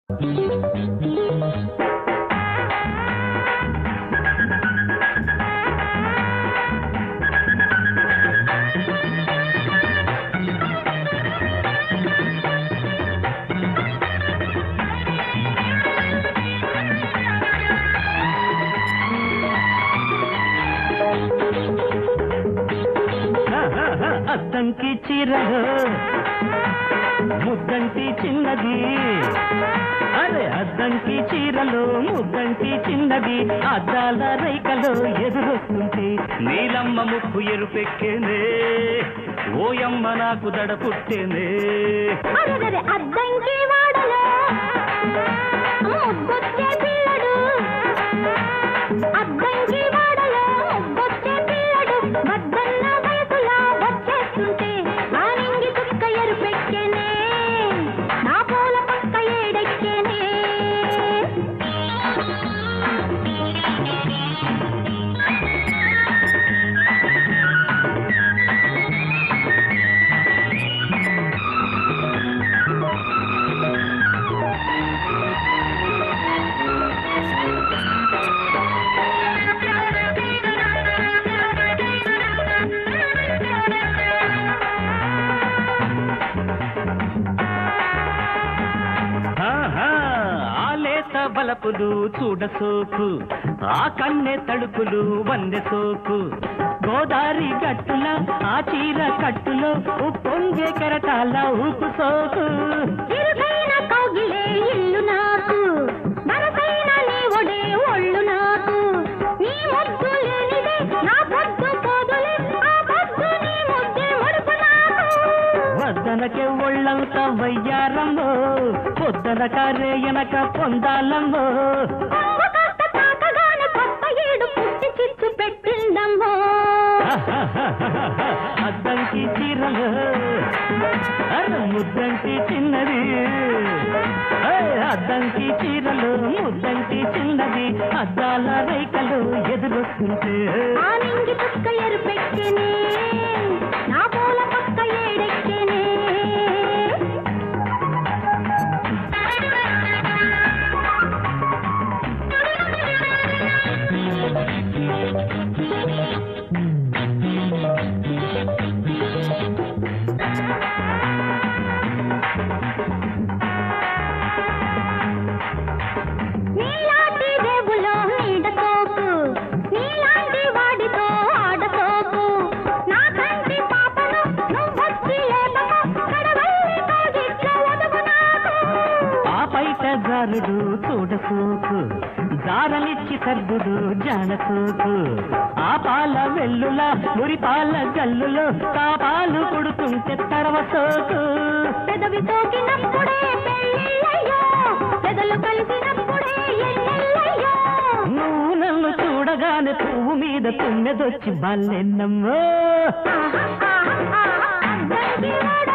అద్దంకి చీరలు ముద్దంటి చిన్నది అరే అద్దంకి చీరలు ముద్దంటి చిన్నది అద్దాల రైకలు ఎదురొస్తుంటే నీలమ్మ ముక్కు ఎరుపెక్కేనే ఓయమ్మ నాకు దడ పుట్టేనే అరెరెరె అద్దంకి వాడలో ముద్దొచ్చే పిల్లడు అద్దంకి వాడలో ముద్దొచ్చే పిల్లడు వద్దన్న వయసులా వచ్చేస్తుంటే నా నింగి చుక్క ఎరుపెక్కేనే నా పూల పక్క ఏడెక్కేనే ఆహా, ఆ లేత బలపులు చూడ సోకు ఆ కన్నె తడుపులు వన్నె సోకు గోదారి గట్టుల ఆ చీర కట్టులో ఉప్పొంగే కెరటాల ఊపు సోకు ఇరుకైన కౌగిలే ఇల్లు నాకు మనసైన నీ ఒడే ఒళ్ళు నాకు నీ ముద్దు లేనిదే నా పొద్దు పోదులే ఆ పొద్దు నీ ముద్దే ముడుపు నాకు వద్దనకే ఒళ్ళంత వయ్యారమ్మో పొద్దనక రేయనక పొందాలమ్మో కొంగు కాస్త తాకగానే కొత్త ఏడు పుట్టి చిచ్చు పెట్టిందమ్మో అద్దంకి చీరలు అర ముద్దంటి చిన్నది ఏయ్, అద్దంకి చీరలు ముద్దంటి చిన్నది అద్దాల రైకలు ఎదురొస్తుంటే ఆ నింగి చుక్క ఎరుపెక్కేనే నా పూల పక్క ఏడెక్కేనే నీలాంటి రేవులో నీడ సోకు నీలాంటి వాడితో ఆడ సోకు నా కంటి పాపను నువ్వొచ్చి లేపకు కడవల్లి కోగిట్ల ఒదుగు నాకు ఆ బయట జారుడు చూడసోకు జారలిచ్చి సర్దుడు జానసోకు ఆ పాల వెల్లుల మురి పాల జల్లులో కాపాలు కొడుతుంటే తరవ సోకు పెదవి సోకినప్పుడే పెళ్ళిళ్ళయ్యో పెదలు కలిసినప్పుడే ఎల్లెల్లయ్యో నువ్వు నన్ను చూడగానే పువ్వు మీద తుమ్మెదొచ్చి బల్లెన్నమ్మో ఆహా, ఆహా, ఆహా, అద్దంకి వాడ